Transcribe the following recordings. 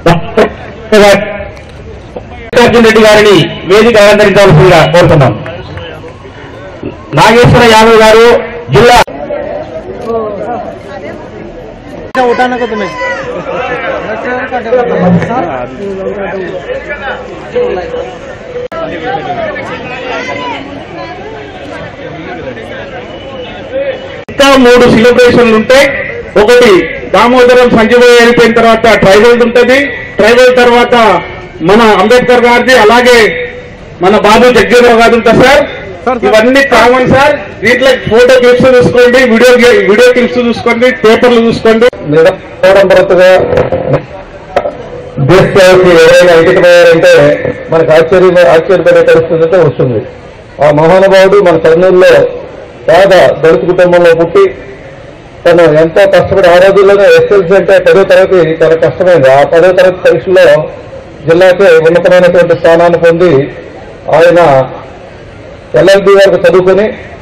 మల్లికార్జున రెడ్డి గారిని వేదిక అలంకరించవలసిందిగా కోరుతున్నాం నాగేశ్వర యాదవ్ గారు జిల్లా उठाना को तुम्हें ఇంకా మూడు సెలబ్రేషన్లు ఉంటాయి ఒకటి దామోదరం సంజీవయ్య అయిపోయిన తర్వాత ట్రైబల్ ఉంటుంది ట్రైబల్ తర్వాత మన అంబేద్కర్ గారిది అలాగే మన బాబు జగ్జీరావు గారు ఉంటుంది సార్ ఇవన్నీ కామన్ సార్ దీంట్లో ఫోటో క్లిప్స్ చూసుకోండి వీడియో గే- వీడియో క్లిప్స్ చూసుకోండి పేపర్లు చూసుకోండి నిరంతరంగా దేశ సేవకి ఎవరైనా అంకితమయ్యారంటే మనకు ఆశ్చర్యం ఆశ్చర్యపడే పరిస్థితి అయితే వస్తుంది ఆ మహానుభావుడు మన కర్నూలులో పేద దళిత కుటుంబంలో పుట్టి తను ఎంతో కష్టపడి ఆ రోజుల్లోనే ఎస్ఎల్సీ అంటే పదో తరగతి చాలా కష్టమైంది ఆ పదో తరగతి పరీక్షలో జిల్లాకే ఉన్నతమైనటువంటి స్థానాన్ని పొంది ఆయన ఎల్ఎల్బి వరకు చదువుకొని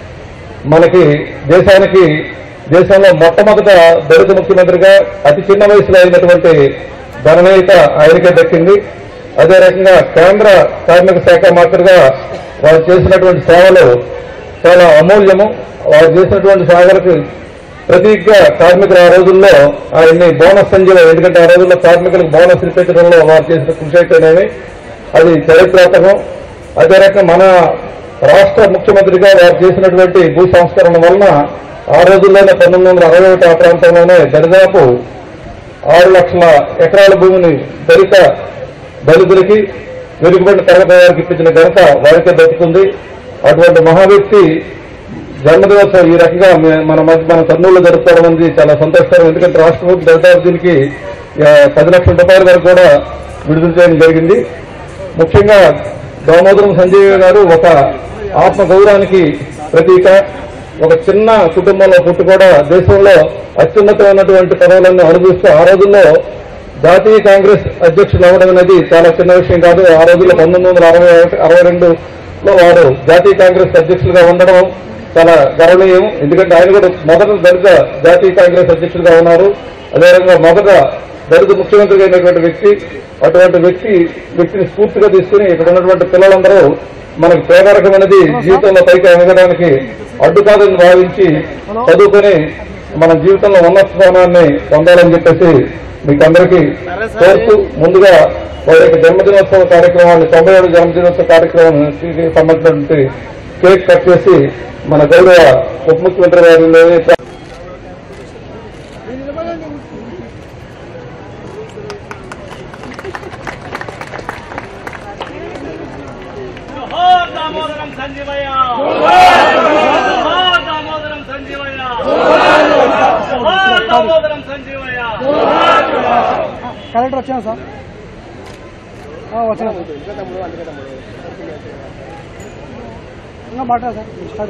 మనకి దేశానికి దేశంలో మొట్టమొదట దళిత ముఖ్యమంత్రిగా అతి చిన్న వయసులో అయినటువంటి ఘననీయత ఆయనకే దక్కింది అదే రకంగా కేంద్ర కార్మిక శాఖ మంత్రిగా వారు చేసినటువంటి సేవలు చాలా అమూల్యము వారు చేసినటువంటి సేవలకు ప్రతీకగా కార్మికులు ఆ రోజుల్లో ఆయన్ని బోనస్ సంజీవ ఎందుకంటే ఆ రోజుల్లో కార్మికులకు బోనస్ ఇప్పించడంలో వారు చేసిన కృషి అయితేనేమి అది చరిత్రాత్మకం అదే రకంగా మన రాష్ట్ర ముఖ్యమంత్రిగా వారు చేసినటువంటి భూ సంస్కరణ వలన ఆ రోజుల్లోనే పంతొమ్మిది వందల అరవై ఒకటి ఆ ప్రాంతంలోనే దరిదాపు ఆరు లక్షల ఎకరాల భూమిని దళిత దళితులకి వెనుకబడిన తరగతి వారికి ఇప్పించిన ఘనత వారికే దక్కుతుంది అటువంటి మహా వ్యక్తి జన్మదినోత్సవం ఈ రకంగా మే- మన మధ్య మన కర్నూలులో జరుపుకోవడం అనేది చాలా సంతోషకరం ఎందుకంటే రాష్ట్ర ప్రభుత్వం దళితాభివృద్ధికి ఆ, పది లక్షల రూపాయల వరకు కూడా విడుదల చేయడం జరిగింది ముఖ్యంగా దామోదరం సంజయ్ గారు ఒక ఆత్మ గౌరవానికి ప్రతీక ఒక చిన్న కుటుంబంలో పుట్టి కూడా దేశంలో అత్యున్నతమైనటువంటి పదవులను అనుభవిస్తూ ఆ రోజుల్లో జాతీయ కాంగ్రెస్ అధ్యక్షులు అవ్వడం అనేది చాలా చిన్న విషయం కాదు ఆ రోజుల్లో పంతొమ్మిది వందల అరవై ఒకటి అరవై రెండులో వారు జాతీయ కాంగ్రెస్ అధ్యక్షులుగా ఉండడం చాలా గర్వనీయం ఎందుకంటే ఆయన కూడా మొదట దళిత జాతీయ కాంగ్రెస్ అధ్యక్షులుగా ఉన్నారు అదేవిధంగా మొదట దళిత ముఖ్యమంత్రిగా అయినటువంటి వ్యక్తి అటువంటి వ్యక్తి వ్యక్తిని స్ఫూర్తిగా తీసుకుని ఇక్కడ ఉన్నటువంటి పిల్లలందరూ మనకు పేదరికం అనేది జీవితంలో పైకి ఎదగడానికి అడ్డు కాదని భావించి చదువుకొని మన జీవితంలో ఉన్నత స్థానాన్ని పొందాలని చెప్పేసి మీకు అందరికీ కోరుతూ ముందుగా వారి యొక్క జన్మదినోత్సవ కార్యక్రమాన్ని తొంభై ఏడు జన్మదినోత్సవ కార్యక్రమానికి సంబంధించినటువంటి కేక్ కట్ చేసి మన గౌరవ ఉప ముఖ్యమంత్రి గారి జోహార్ దామోదరం సంజీవయ్య జోహార్ దామోదరం సంజీవయ్య జోహార్ దామోదరం సంజీవయ్య కలెక్టర్ వచ్చాను సార్ వచ్చాను ఇంకా మాట్లాడు సార్ స్టార్ట్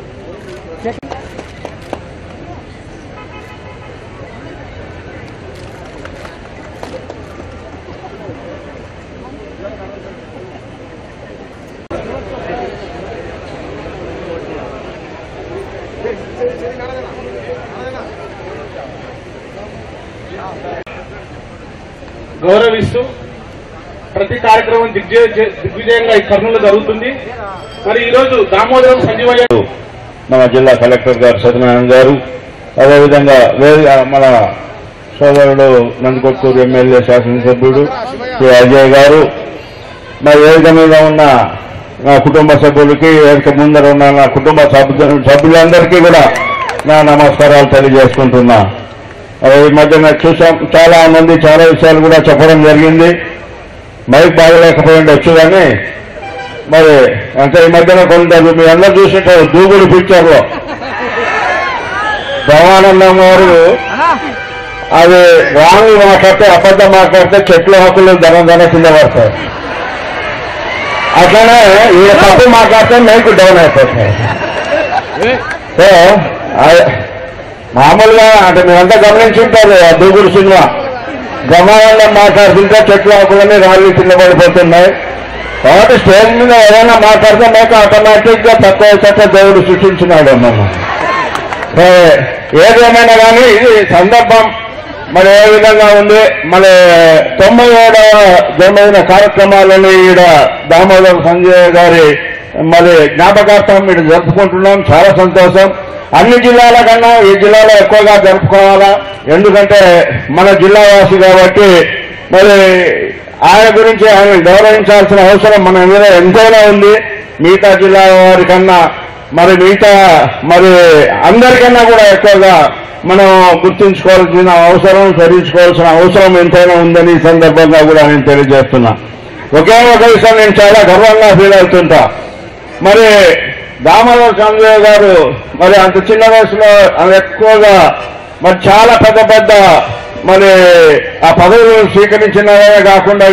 గౌరవిస్తూ ప్రతి కార్యక్రమం దిగ్విజయ దిగ్విజయంగా ఈ కర్నూలు జరుగుతుంది మరి ఈ రోజు దామోదరం సంజీవయ్య మన జిల్లా కలెక్టర్ గారు సత్యనారాయణ గారు అదేవిధంగా వేరే మన సోదరుడు నందకొట్టూరు ఎమ్మెల్యే శాసనసభ్యుడు శ్రీ అజయ్ గారు నా వేదిక మీద ఉన్న నా కుటుంబ సభ్యులకి వేదిక ముందర ఉన్న నా కుటుంబ సభ్యు సభ్యులందరికీ కూడా నా నమస్కారాలు తెలియజేసుకుంటున్నా అదే ఈ మధ్యన చూసాం చాలా మంది చాలా విషయాలు కూడా చెప్పడం జరిగింది మైక్ బాగలేకపోయి ఉండొచ్చు కానీ మరి అంటే ఈ మధ్యన కొంత మీ అందరూ చూసినట్టు దూకుడు పిక్చర్లో బ్రహ్మానందం గారు అది రాంగ్ మాట్లాడితే అబద్ధం మాట్లాడితే చెట్ల హక్కులు ధన ధన కింద పడతాయి అట్లానే ఈ తప్పు మాట్లాడితే మీకు డౌన్ అయిపోతాయి సో ఆ- మామూలుగా అంటే మీరంతా గమనించుంటారు ఆ దూకుడు సినిమా బ్రహ్మానందం మాట్లాడుతుంటే చెట్ల హక్కులన్నీ రాళ్ళు కింద పడిపోతున్నాయి కాబట్టి స్టేజ్ మీద ఏదైనా మాట్లాడితే మాకు ఆటోమేటిక్ గా తక్కువ చట్ట దేవుడు సృష్టించినాడు మనం సో ఏదేమైనా కానీ ఇది సందర్భం మరి ఏ విధంగా ఉంది మరి తొంభై ఏడవ జన్మదిన కార్యక్రమాలను ఈడ దామోదర్ సంజయ్ గారి మరి జ్ఞాపకార్థం ఇక్కడ జరుపుకుంటున్నాం చాలా సంతోషం అన్ని జిల్లాల కన్నా ఈ జిల్లాలో ఎక్కువగా జరుపుకోవాలా ఎందుకంటే మన జిల్లావాసి కాబట్టి మరి ఆయన గురించి ఆయన గౌరవించాల్సిన అవసరం మన మీద ఎంతైనా ఉంది మిగతా జిల్లా వారి కన్నా మరి మిగతా మరి అందరికన్నా కూడా ఎక్కువగా మనం గుర్తుంచుకోవాల్సిన అవసరం సరించుకోవాల్సిన అవసరం ఎంతైనా ఉందని ఈ సందర్భంగా కూడా నేను తెలియజేస్తున్నా ఒకే ఒక విషయం నేను చాలా గర్వంగా ఫీల్ అవుతుంటా మరి దామోదర్ సంజయ్ గారు మరి అంత చిన్న వయసులో ఆయన ఎక్కువగా మరి చాలా పెద్ద పెద్ద మరి ఆ పదవులు స్వీకరించినవే కాకుండా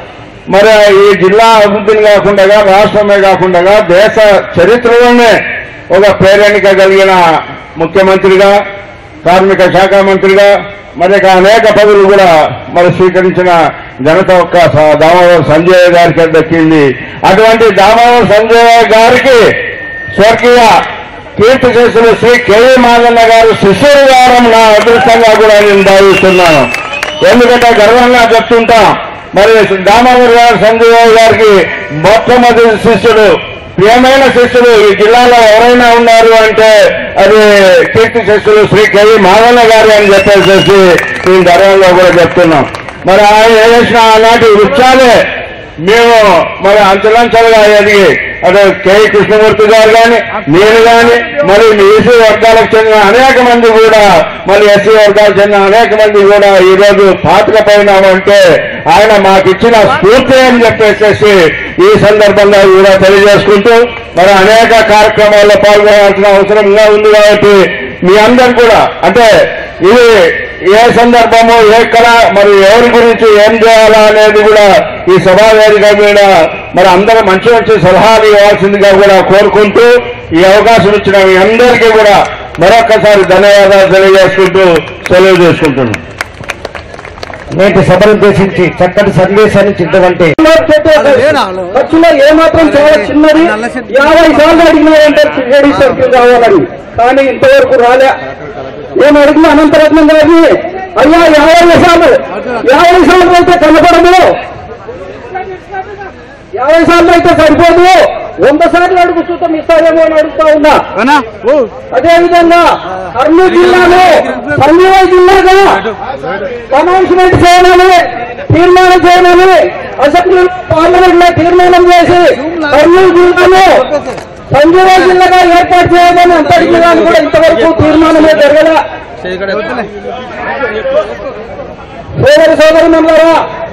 మరి ఈ జిల్లా అభివృద్ధిని కాకుండా రాష్ట్రమే కాకుండా దేశ చరిత్రలోనే ఒక ప్రేరణిక కలిగిన ముఖ్యమంత్రిగా కార్మిక శాఖ మంత్రిగా మరి ఇక అనేక పదవులు కూడా మరి స్వీకరించిన ఘనత ఒక్క స- దామోదర్ సంజయ్ గారికి దక్కింది అటువంటి దామోదర్ సంజయ్ గారికి స్వర్గీయ కీర్తి చేసిన శ్రీ కేవీ మాదన్న గారు శిష్యుడు గారం నా అదృష్టంగా కూడా నేను భావిస్తున్నాను ఎందుకంటే గర్వంగా చెప్తుంటాం మరి దామోదర్ గారు సంజయ్ గారికి మొట్టమొదటి శిష్యుడు ప్రియమైన శిష్యుడు ఈ జిల్లాలో ఎవరైనా ఉన్నారు అంటే అది కీర్తి శిష్యులు శ్రీ కేవీ మాదన్న గారు అని చెప్పేసి నేను గర్వంగా కూడా చెప్తున్నాం మరి ఆయన చేసిన ఆనాటి వృక్షాలే మేము మరి అంచలంచలుగా ఎదిగి అటు కె కృష్ణమూర్తి గారు కానీ నేను కానీ మరి ఈసీ వర్గాలకు చెందిన అనేక మంది కూడా మరి ఎస్సీ వర్గాలకు చెందిన అనేక మంది కూడా ఈ రోజు పాతకపోయినామంటే ఆయన మాకు ఇచ్చిన స్ఫూర్తి అని చెప్పేసి ఈ సందర్భంగా కూడా తెలియజేసుకుంటూ మరి అనేక కార్యక్రమాల్లో పాల్గొనాల్సిన అవసరంగా ఉంది కాబట్టి మీ అందరు కూడా అంటే ఇది ఏ సందర్భము ఎక్కడ మరి ఎవరి గురించి ఏం చేయాలా అనేది కూడా ఈ సభా వేదిక మీద మరి అందరూ మంచి మంచి సలహాలు ఇవ్వాల్సిందిగా కూడా కోరుకుంటూ ఈ అవకాశం ఇచ్చిన మీ అందరికీ కూడా మరొక్కసారి ధన్యవాదాలు తెలియజేసుకుంటూ సెలవు చేసుకుంటున్నాను నేటి సభను ఉద్దేశించి చక్కటి సందేశాన్ని ఇచ్చినటువంటి ఖర్చులో ఏమాత్రం చాలా చిన్నది యాభై సార్లు అడిగినారంటే సిగడి సర్కిల్ కావాలని కానీ ఇంతవరకు రాలే నేను అడిగిన అనంతరత్నం గారిని అయ్యా యాభై సార్లు యాభై సార్లు అయితే కనపడదు యాభై సార్లు అయితే సరిపోదు వంద సార్లు అడుగు చూద్దాం ఇస్తారేమో అని అడుగుతా ఉన్నా అదే విధంగా కర్నూలు జిల్లాలో సంజీవ జిల్లాగా అనౌన్స్మెంట్ చేయాలని తీర్మానం చేయాలని అసెంబ్లీ పార్లమెంట్ లో తీర్మానం చేసి కర్నూలు జిల్లాలో సంజీవ జిల్లాగా ఏర్పాటు చేయాలని అంతటి జిల్లాను కూడా ఇంతవరకు తీర్మానమే జరగల సోదరి సోదరి మండలారా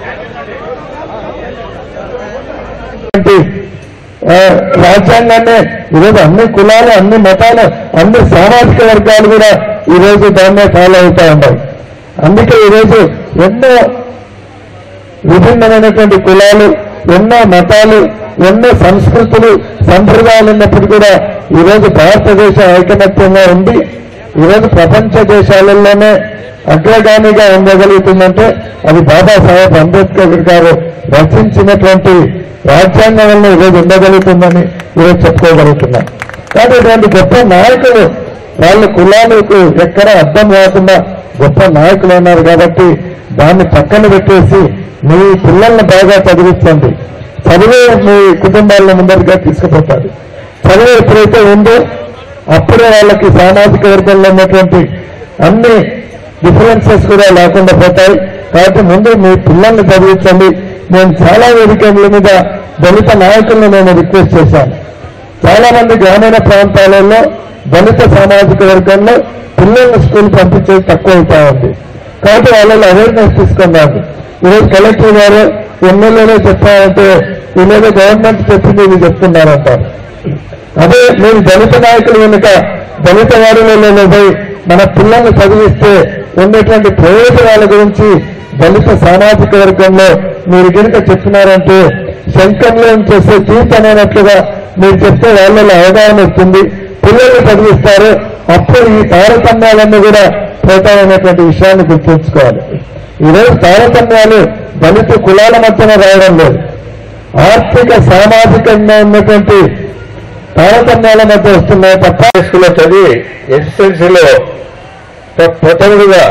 ఆ, రాజ్యాంగాన్ని ఈరోజు అన్ని కులాలు అన్ని మతాలు అన్ని సామాజిక వర్గాలు కూడా ఈరోజు దాన్నే ఫాలో అవుతా ఉన్నాయి అందుకే ఈరోజు ఎన్నో విభిన్నమైనటువంటి కులాలు ఎన్నో మతాలు ఎన్నో సంస్కృతులు సంప్రదాయాలు ఉన్నప్పుడు కూడా ఈరోజు భారతదేశం ఐకమత్యంగా ఉంది ఈరోజు ప్రపంచ దేశాలలోనే అగ్రగామిగా ఉండగలుగుతుందంటే అది బాబాసాహెబ్ అంబేద్కర్ గారు రచించినటువంటి రాజ్యాంగం వల్ల ఈరోజు ఉండగలుగుతుందని ఈరోజు చెప్పుకోగలుగుతున్నాం కాబట్టి ఇటువంటి గొప్ప నాయకులు వాళ్ళ కులాలకు ఎక్కడ అర్థం కాకుండా గొప్ప నాయకులు ఉన్నారు కాబట్టి దాన్ని పక్కన పెట్టేసి మీ పిల్లల్ని బాగా చదివించండి చదివే మీ కుటుంబాలను ముందరిగా తీసుకుపోతారు చదువు ఎప్పుడైతే ఉందో అప్పుడే వాళ్ళకి సామాజిక వర్గంలో ఉన్నటువంటి అన్ని డిఫరెన్సెస్ కూడా లేకుండా పోతాయి కాబట్టి ముందు మీ పిల్లల్ని చదివించండి నేను చాలా వేదికల మీద దళిత నాయకులను నేను రిక్వెస్ట్ చేశాను చాలా మంది గ్రామీణ ప్రాంతాలలో దళిత సామాజిక వర్గంలో పిల్లల్ని స్కూల్ పంపించేది తక్కువ అవుతా ఉంది కాబట్టి వాళ్ళలో అవేర్నెస్ తీసుకున్నారు ఈరోజు కలెక్టర్ గారు ఎమ్మెల్యేలో చెప్పారంటే వీళ్ళేదో గవర్నమెంట్ చెప్పింది ఇది చెప్తున్నారంటారు అదే మీరు దళిత నాయకులు కనుక దళిత వారిలో పోయి మన పిల్లల్ని చదివిస్తే ఉండేటువంటి ప్రయోజనాల గురించి దళిత సామాజిక వర్గంలో మీరు కనుక చెప్పినారంటే శంఖంలో చేసే జీవితం అనేట్లుగా మీరు చెప్తే వాళ్ళలో అవగాహన వస్తుంది పిల్లల్ని చదివిస్తారు అప్పుడు ఈ తారతమ్యాలన్నీ కూడా పోతాయనేటువంటి విషయాన్ని గుర్తుంచుకోవాలి ఈరోజు తారతమ్యాలు దళిత కులాల మధ్యన రావడం లేదు ఆర్థిక సామాజికంగా ఉన్నటువంటి తారతమ్యాల మధ్య వస్తున్నాయి తప్ప స్కూల్లో చదివి ఎస్ఎస్ఎల్సీలో ప్రథముడిగా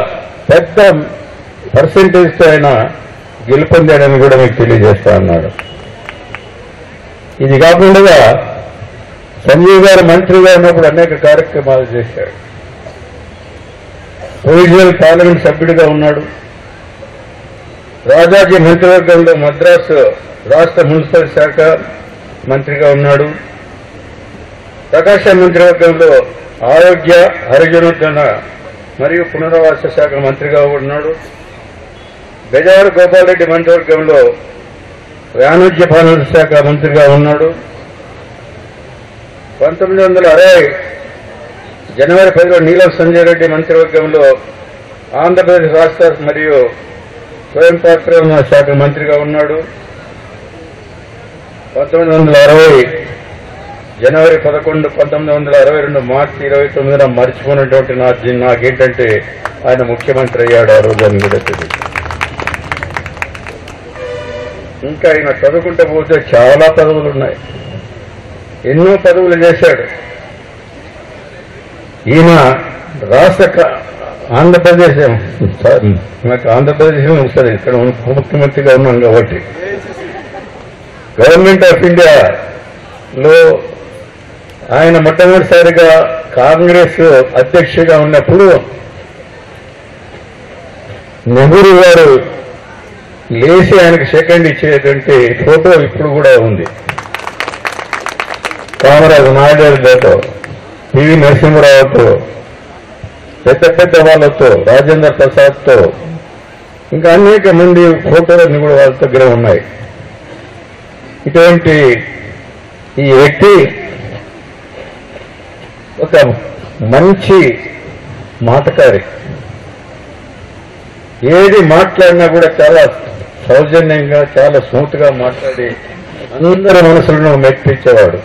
పెద్ద పర్సెంటేజ్తో ఆయన గెలుపొందాడని కూడా మీకు తెలియజేస్తా అన్నాడు ఇది కాకుండా సంజీవ్ గారు మంత్రిగా ఉన్నప్పుడు అనేక కార్యక్రమాలు చేశాడు ప్రొవిజనల్ పార్లమెంట్ సభ్యుడిగా ఉన్నాడు రాజాజీ మంత్రివర్గంలో మద్రాసు రాష్ట్ర మున్సిపల్ శాఖ మంత్రిగా ఉన్నాడు ప్రకాశం మంత్రివర్గంలో ఆరోగ్య హరిజనోద్ధరణ మరియు పునరావాస శాఖ మంత్రిగా ఉన్నాడు బెజవాడ గోపాలరెడ్డి మంత్రివర్గంలో వాణిజ్య పాలన శాఖ మంత్రిగా ఉన్నాడు పంతొమ్మిది వందల అరవై జనవరి పదిలో నీలం సంజయ్ రెడ్డి మంత్రివర్గంలో ఆంధ్రప్రదేశ్ రాష్ట్ర మరియు స్వయం పాత్ర శాఖ మంత్రిగా ఉన్నాడు పంతొమ్మిది వందల అరవై జనవరి పదకొండు పంతొమ్మిది వందల అరవై రెండు మార్చి ఇరవై తొమ్మిదిన మర్చిపోయినటువంటి నా నాకేంటంటే ఆయన ముఖ్యమంత్రి అయ్యాడు ఆ రోజు అని కూడా తెలియదు ఇంకా ఆయన చదువుకుంటే పోతే చాలా పదవులు ఉన్నాయి ఎన్నో పదవులు చేశాడు ఈయన రాష్ట్ర క- ఆంధ్రప్రదేశ్ సారీ, నాకు ఆంధ్రప్రదేశ్ వస్తుంది ఇక్కడ ఉప ముఖ్యమంత్రిగా ఉన్నాం కాబట్టి గవర్నమెంట్ ఆఫ్ ఇండియాలో ఆయన మొట్టమొదటిసారిగా కాంగ్రెస్ అధ్యక్షుడిగా ఉన్నప్పుడు నెహ్రూ గారు లేచి ఆయనకు సెకండ్ ఇచ్చేటువంటి ఫోటో ఇప్పుడు కూడా ఉంది కామరాజు నాయుడుతో పివి నరసింహరావుతో పెద్ద పెద్ద వాళ్ళతో రాజేంద్ర ప్రసాద్తో ఇంకా అనేక మంది ఫోటోలన్నీ కూడా వాళ్ళ దగ్గర ఉన్నాయి ఇటువంటి ఈ వ్యక్తి ఒక మంచి మాటకారి ఏది మాట్లాడినా కూడా చాలా సౌజన్యంగా చాలా స్మూత్ గా మాట్లాడి అందరి మనసులను మెప్పించేవాడు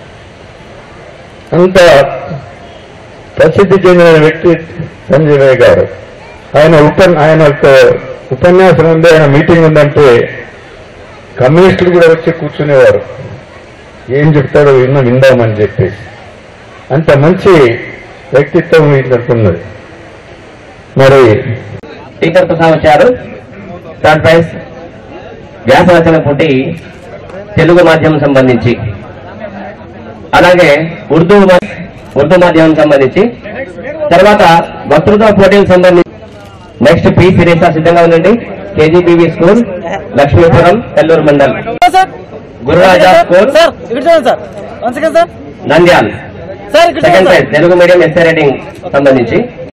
అంత ప్రసిద్ధి చెందిన వ్యక్తి సంజయ్ గారు ఆయన ఉప ఆయన యొక్క ఉపన్యాసం ఉంది ఆయన మీటింగ్ ఉందంటే కమ్యూనిస్టులు కూడా వచ్చి కూర్చునేవారు ఏం చెప్తాడో విన్న విందామని చెప్పేసి అంత మంచి వ్యక్తిత్వం వీళ్ళకున్నది మరి స్పీకర్ ప్రసాద్ వచ్చారు థర్డ్ ప్రైజ్ వ్యాస రచన పోటీ తెలుగు మాధ్యమం సంబంధించి అలాగే ఉర్దూ మా- ఉర్దూ మాధ్యమం సంబంధించి తర్వాత వక్తృత్వ పోటీలకు సంబంధించి నెక్స్ట్ పి శిరీష సిద్ధంగా ఉందండి KGBV school Lakshmipuram Kalluru mandal Gururaja school sir ఇక్కడ చూడండి sir one second sir Nandyal sir ఇక్కడ సెకండ్ చూడండి prize Telugu medium SA writing సంబంధించి